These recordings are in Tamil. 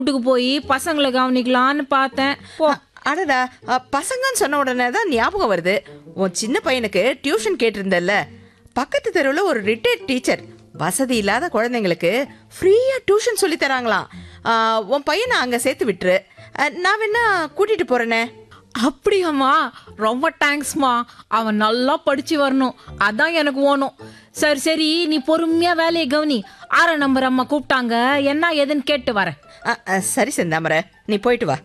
வீட்டுக்கு போய் பசங்களை கவனிக்கலான்னு பார்த்தேன் போ அடடா அ, பசங்கன்னு சொன்ன உடனே தான் ஞாபகம் வருது உன் சின்ன பையனுக்கு டியூஷன் கேட்டிருந்தல்ல பக்கத்து தெருவில் ஒரு ரிட்டையர்ட் டீச்சர் வசதி இல்லாத குழந்தைங்களுக்கு ஃப்ரீயா டியூஷன் சொல்லி தராங்களாம் ஆ, உன் பையனை அங்க சேர்த்து விட்டுரு அ, நான் வேணா கூட்டிட்டு போறேனே அப்படியாம்மா ரொம்ப தேங்க்ஸ்மா அவன் நல்லா படிச்சு வரணும் அதான் எனக்கு ஓணும் சரி சரி நீ பொறுமையா வேலையை கவனி ஆற நம்பர் அம்மா கூப்பிட்டாங்க என்ன ஏதுன்னு கேட்டு வரேன் அ, அ, சரி செந்தாமரை நீ போயிட்டு வா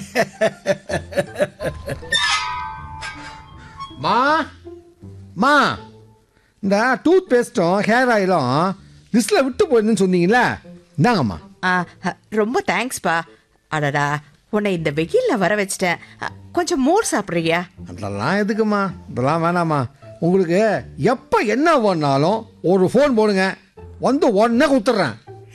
மா மா இந்த டூத் பேஸ்ட்டும் ஹேர் ஆயிலும் லிஸ்ட்டில் விட்டு போயிருந்துன்னு சொன்னீங்களே இந்தாங்கம்மா ஆ, அ, ரொம்ப தேங்க்ஸ்ப்பா அடடா உன்னை இந்த வெயில்ல வர வச்சிட்டேன் அ, கொஞ்சம் மோர் சாப்பிட்றியா அதெல்லாம் எதுக்குமா இதெல்லாம் வேணாம்மா உங்களுக்கு எப்போ என்ன வேணாலும் ஒரு ஃபோன் போடுங்க வந்து உடனே கொடுத்துட்றேன்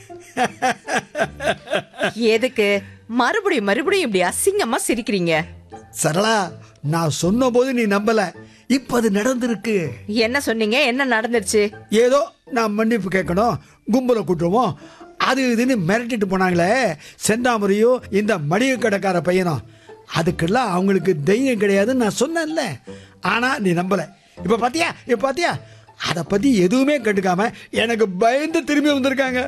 எதுக்கு மறுபடியும் மறுபடியும் இப்படி அசிங்கமா சிரிக்கிறீங்க சரளா நான் சொன்னபோது நீ நம்பல இப்ப அது நடந்திருக்கு என்ன சொன்னீங்க என்ன நடந்துருச்சு ஏதோ நான் மன்னிப்பு கேட்கணும் கும்பலை கூட்டுருவோம் அது இதுன்னு மிரட்டிட்டு போனாங்களே செந்தாமரையும் இந்த மளிகை கடைக்கார பையனும் அதுக்கெல்லாம் அவங்களுக்கு தைரியம் கிடையாதுன்னு நான் சொன்னேன்ல ஆனா நீ நம்பல இப்ப பாத்தியா இப்ப பாத்தியா அதை பத்தி எதுவுமே கண்டுக்காம எனக்கு பயந்து திரும்பி வந்திருக்காங்க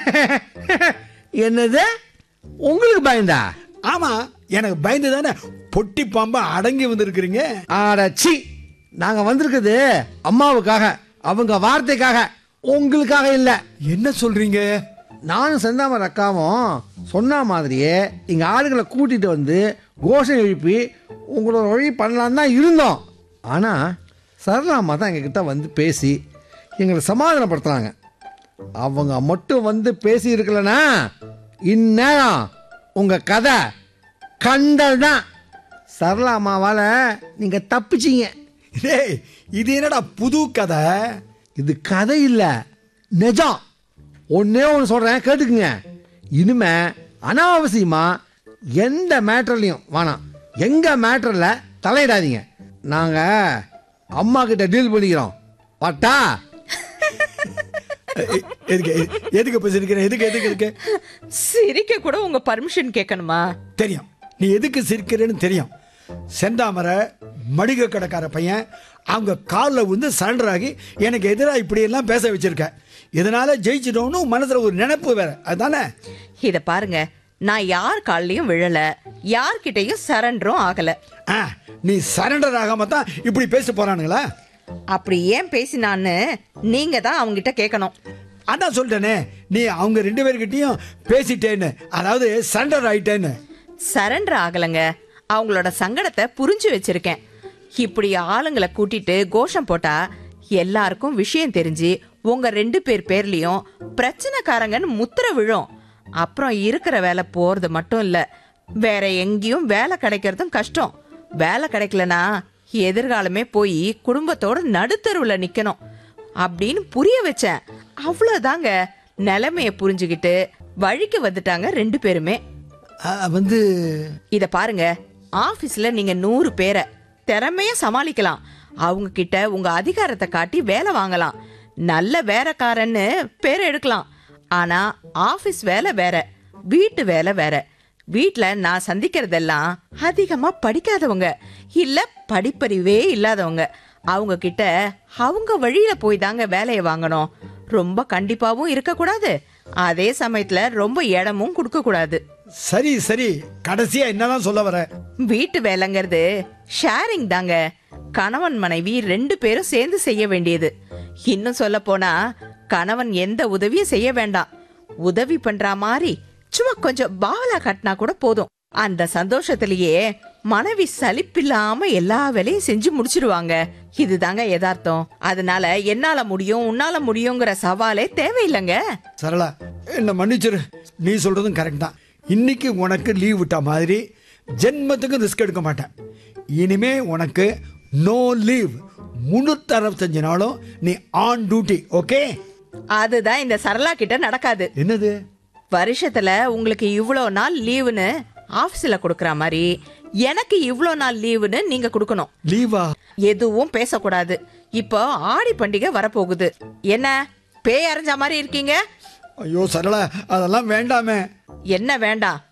என்னது உங்களுக்கு பயந்தா ஆமா எனக்கு பயந்து தானே பொட்டி பாம்பா அடங்கி வந்திருக்கிறீங்க ஆடச்சி நாங்கள் வந்திருக்குது அம்மாவுக்காக அவங்க வார்த்தைக்காக உங்களுக்காக இல்லை என்ன சொல்றீங்க நானும் செந்தாமர் அக்காவும் சொன்ன மாதிரியே எங்கள் ஆளுங்களை கூட்டிகிட்டு வந்து கோஷம் எழுப்பி உங்களோட வழி பண்ணலான்னு தான் இருந்தோம் ஆனால் சரளாமா தான் எங்ககிட்ட வந்து பேசி எங்களை சமாதானப்படுத்துனாங்க அவங்க மட்டும் வந்து பேசி இருக்கலனா இந்நேரம் உங்கள் கதை கண்டல் தான் சரளாமாவால் நீங்கள் தப்பிச்சிங்க டேய் இது என்னடா புது கதை இது கதை இல்லை நிஜம் ஒன்னே ஒன்று சொல்கிறேன் கேட்டுக்குங்க இனிமே அனாவசியமா எந்த மேட்டர்லையும் வேணாம் எங்கள் மேட்டரில் தலையிடாதீங்க நாங்கள் அம்மா கிட்ட டீல் பண்ணிக்கிறோம் பட்டா எ- எதுக்கு எதுக்கு இப்ப சிரிக்கிற எதுக்கு எதுக்கு எதுக்கு சிரிக்க கூட உங்க பர்மிஷன் கேட்கணுமா தெரியும் நீ எதுக்கு சிரிக்கிறேன்னு தெரியும் செந்தாமரை மளிகை கடைக்கார பையன் அவங்க காலில் வந்து சரண்டர் ஆகி எனக்கு எதிராக இப்படியெல்லாம் பேச வச்சிருக்க இதனால ஜெயிச்சிட்டோம்னு மனசுல ஒரு நினைப்பு வேற அதுதானே இத பாருங்க நான் யார் கால்லயும் விழல யார்கிட்டயும் சரண்டரும் ஆகல ஆ நீ சரண்டர் ஆகாம தான் இப்படி பேச போறானுங்களா அப்படி ஏன் பேசினான்னு நீங்க தான் அவங்கிட்ட கேட்கணும் அதான் சொல்லிட்டேனே நீ அவங்க ரெண்டு பேர்கிட்டயும் பேசிட்டேன்னு அதாவது சரண்டர் ஆயிட்டேன்னு சரண்டர் ஆகலைங்க அவங்களோட சங்கடத்தை புரிஞ்சு வச்சிருக்கேன் இப்படி ஆளுங்களை கூட்டிட்டு கோஷம் போட்டா எல்லாருக்கும் விஷயம் தெரிஞ்சு உங்க ரெண்டு பேர் பேர்லயும் பிரச்சனைக்காரங்கன்னு முத்திர விழும் அப்புறம் இருக்கிற வேலை போறது மட்டும் இல்ல வேற எங்கேயும் வேலை கிடைக்கிறதும் கஷ்டம் வேலை கிடைக்கலனா எதிர்காலமே போய் குடும்பத்தோட நடுத்தருவுல நிக்கணும் அப்படின்னு புரிய வச்சேன் அவ்வளவுதாங்க நிலைமைய புரிஞ்சுக்கிட்டு வழிக்கு வந்துட்டாங்க ரெண்டு பேருமே ஆ, வந்து இத பாருங்க ஆபீஸ்ல நீங்க நூறு பேரை திறமைய சமாளிக்கலாம் அவங்க கிட்ட உங்க அதிகாரத்தை காட்டி வேலை வாங்கலாம் நல்ல வேலைக்காரன்னு பேர் எடுக்கலாம் ஆனா ஆபீஸ் வேலை வேற வீட்டு வேலை வேற வீட்ல நான் சந்திக்கிறதெல்லாம் அதிகமா படிக்காதவங்க இல்ல படிப்பறிவே இல்லாதவங்க அவங்க கிட்ட அவங்க வழியில போய் தாங்க வேலையை வாங்கணும் ரொம்ப கண்டிப்பாவும் இருக்கக்கூடாது அதே சமயத்துல ரொம்ப இடமும் கொடுக்க கூடாது சரி சரி கடைசியா என்னதான் சொல்ல வர வீட்டு வேலைங்கிறது ஷேரிங் தாங்க கணவன் மனைவி ரெண்டு பேரும் சேர்ந்து செய்ய வேண்டியது இன்னும் சொல்ல போனா கணவன் எந்த உதவியும் செய்ய வேண்டாம் உதவி பண்ற மாதிரி சும்மா கொஞ்சம் பாவலா கட்டினா கூட போதும் அந்த சந்தோஷத்திலேயே மனைவி சலிப்பில்லாம எல்லா வேலையும் செஞ்சு முடிச்சிடுவாங்க இதுதாங்க யதார்த்தம் அதனால என்னால முடியும் உன்னால முடியுங்கிற சவாலே தேவையில்லைங்க சரளா என்ன மன்னிச்சிரு நீ சொல்றதும் கரெக்ட் தான் இன்னைக்கு உனக்கு லீவ் விட்ட மாதிரி ஜென்மத்துக்கு ரிஸ்க் எடுக்க மாட்டேன் இனிமே உனக்கு நோ லீவ் முன்னூத்தி அறுபத்தஞ்சு நாளும் நீ ஆன் டியூட்டி ஓகே அதுதான் இந்த சரளா கிட்ட நடக்காது என்னது வருஷத்துல உங்களுக்கு இவ்வளோ நாள் லீவுன்னு ஆபீஸ்ல கொடுக்கற மாதிரி எனக்கு இவ்வளோ நாள் லீவுன்னு நீங்க கொடுக்கணும் லீவா எதுவும் பேசக்கூடாது இப்போ ஆடி பண்டிகை வரப்போகுது என்ன பேய் அரைஞ்ச மாதிரி இருக்கீங்க ஐயோ சரளா அதெல்லாம் வேண்டாமே என்ன வேண்டாம்